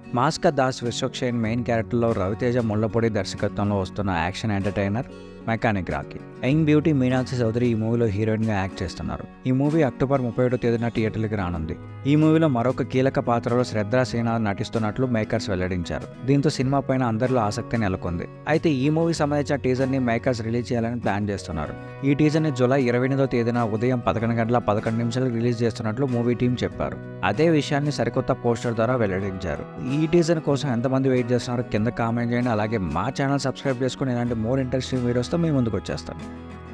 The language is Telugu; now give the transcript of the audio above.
మాస్క దాస్ విశ్వక్షేన్ మెయిన్ క్యారెక్టర్లో రవితేజ ముళ్ళపొడి దర్శకత్వంలో వస్తున్న action entertainer mechanic Rocky young beauty Meenakshi Chaudhary ఈ మూవీలో హీరోయిన్గా యాక్ట్ చేస్తున్నారు ఈ మూవీ అక్టోబర్ ముప్పై ఏడో తేదీన థియేటర్లకు రానుంది ఈ మూవీలో మరొక కీలక పాత్రలో శ్రద్ధా సేన నటిస్తున్నట్లు మేకర్స్ వెల్లడించారు దీంతో సినిమా పైన అందరిలో ఆసక్తి నెలకొంది అయితే ఈ మూవీ సంబంధించిన టీజర్ని మేకర్స్ రిలీజ్ చేయాలని ప్లాన్ చేస్తున్నారు ఈ టీజర్ని జూలై ఇరవై ఎనిమిదో తేదీన ఉదయం పదకొండు గంటల పదకొండు నిమిషాలకు రిలీజ్ చేస్తున్నట్లు మూవీ టీం చెప్పారు అదే విషయాన్ని సరికొత్త పోస్టర్ ద్వారా వెల్లడించారు ఈ టీజర్ కోసం ఎంతమంది వెయిట్ చేస్తున్నారో కింద కామెంట్ చేయండి అలాగే మా ఛానల్ సబ్స్క్రైబ్ చేసుకుని ఇలాంటి మోర్ ఇంట్రెస్టింగ్ వీడియోస్తో మేము ముందుకు వచ్చేస్తాం